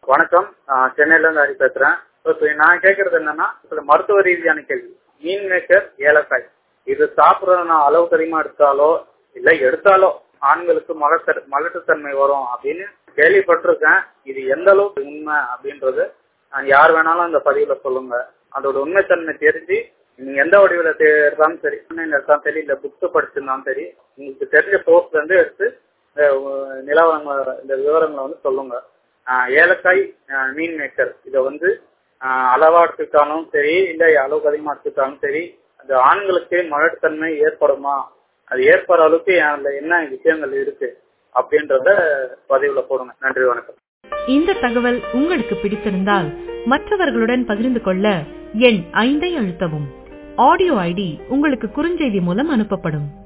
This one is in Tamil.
வணக்கம் ஆஹ் சென்னையில இருந்து ஹரி பேசுறேன் இப்போ நான் கேக்குறது என்னன்னா சில மருத்துவ ரீதியான கேள்வி மீன் மேக்கர் ஏலக்காய் இது சாப்பிடறதுனா அளவுக்கு அதிகமா எடுத்தாலோ இல்ல எடுத்தாலோ ஆண்களுக்கு மலட்டு மலட்டுத்தன்மை வரும் அப்படின்னு கேள்விப்பட்டிருக்கேன் இது எந்த அளவுக்கு உண்மை அப்படின்றது நான் யார் வேணாலும் அந்த பதிவுல சொல்லுங்க அதோட உண்மைத்தன்மை தெரிஞ்சு நீங்க எந்த வடிவில தே- எடுத்தாலும் சரி ஆன்லைன்ல எடுத்தாலும் சரி இல்ல புக்ஸ் படிச்சிருந்தாலும் சரி உங்களுக்கு தெரிஞ்ச சோர்ஸ்ல இருந்து எடுத்து இந்த அஹ், நிலவரங்களை இந்த விவரங்களை வந்து சொல்லுங்க ஆஹ், ஏலக்காய் ஆஹ், மீன் மேக்கர் இதை வந்து ஆஹ், அளவா எடுத்துக்கிட்டாலும் சரி இல்ல அளவுக்கு அதிகமா எடுத்துக்கிட்டாலும் சரி அந்த ஆண்களுக்கு மலட்டுத்தன்மை ஏற்படுமா அது ஏற்படுற அளவுக்கு அதுல என்ன விஷயங்கள் இருக்கு அப்படின்றத பதிவுல போடுங்க நன்றி வணக்கம் இந்த தகவல் உங்களுக்கு பிடித்திருந்தால் மற்றவர்களுடன் பகிர்ந்து கொள்ள எண் ஐந்தை அழுத்தவும் ஆடியோ ஐடி உங்களுக்கு குறுஞ்செய்தி மூலம் அனுப்பப்படும்